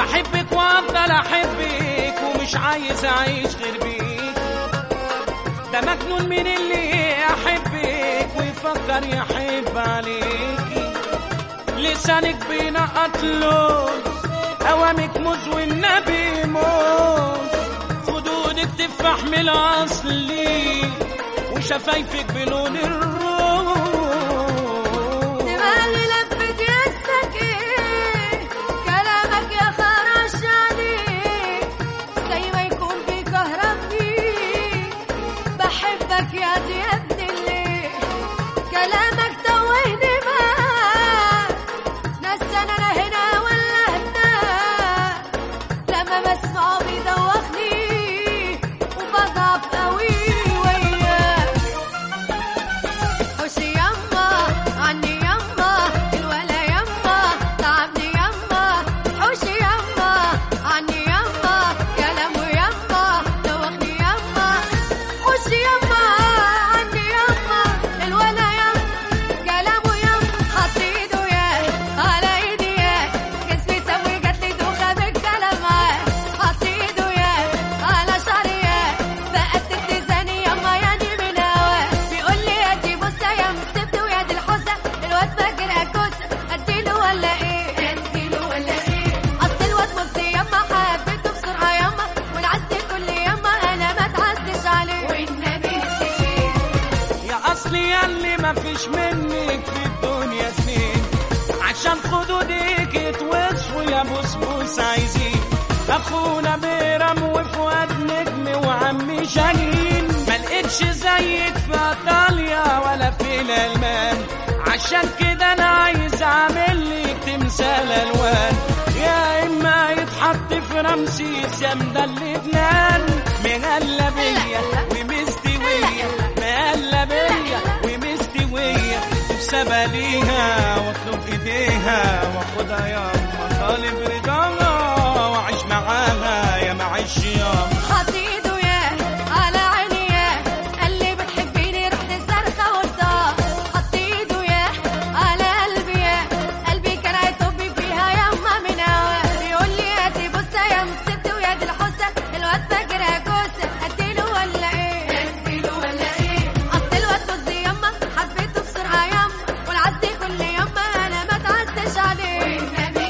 بحبك وافضل احبك ومش عايز اعيش غير بيك ده مجنون من اللي يحبك ويفكر يحب عليكي لسانك بينقط لون اوامك موز والنبي موز خدودك تفاح من الاصلي وشفايفك بلون الروز دماغي لفت يدك ايه كلامك يا خرش عليك زي ما يكون بيكهربني بحبك يا دي يا ابن الليل كلامك توهني معاك نسان انا هنا ولا هناك لما بسمعه بيدوخني وبضعف قوي وياك حوشي يما عني يما الولا يما تعبني يما حوشي يما عني يما كلامه يما دوخني يما حوشي يما عني يما الولا يما كلامه يما حط ايده يا على ايدي يا جسمي سوي جات لي دوخه بالكلام معاه حط ايده يا على شعري يا بقت اتزاني يما يعني من هواه بيقول لي يا دي بصه يا مسبت ويا دي الحوسه الواد فاكر اكوسه اديله ولا ايه اديله ولا ايه اصل الواد مفتي يما حبيته بسرعه يما ونعدي كل يما انا ما تعدش عليه والنبي نسيت يا اصلي ياللي مفيش منك في الدنيا اتنين عشان خدودك يتوصفوا يا بوسبوس عايزين اخونا بيرم وفؤاد نجم وعمي شاهين ملقتش زيك في ايطاليا ولا في الالمان عشان كده انا عايز اعمل لك تمثال الوان يا اما يتحط في رمسيس يا مدلل لبنان مغلبيه ومستويه مقلبيه ومستويه وبسبب ليها واطلب ايديها واخدها ياما طالب رضاها واعيش معاها يا معيش ياما حط ايده يا على عيني يا قال لي بتحبيني رحت الزرقاء وطاه حط ايده يا على قلبي يا قلبي كان هيطب فيها يما من هواه بيقول لي يا دي بصه يا مسبت ويا دي الحوسه الواد فاكرها كوسه اديله ولا ايه اديله ولا ايه اصل الواد بص يما حبيته بسرعه يما والعدي كل يما انا ما تعدش عليه والنبي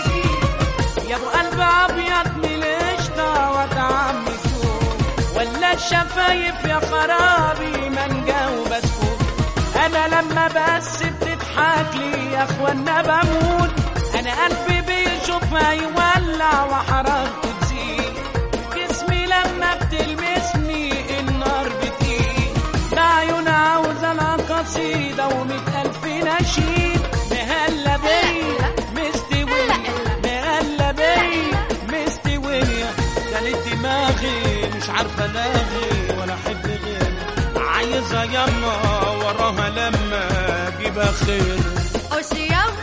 نسيت يا ابو قلب ابيض من القشطه وطعم الثوم ولا الشفايف يا خرابي مانجا وبسكوت انا لما بس بتضحك لي يا اخوانا بموت انا قلبي بيشوفها يولع وحرارته تزيد جسمي لما بتلمسني النار بتقيل بعيون عاوزه لها قصيده ومئة الف نشيد مهلا بيا مستوية مهلا بيا مستوية كانت دماغي مش عارفة لاغي ولا احب غير عايزة يما وراها لما اجيبها خير وش يما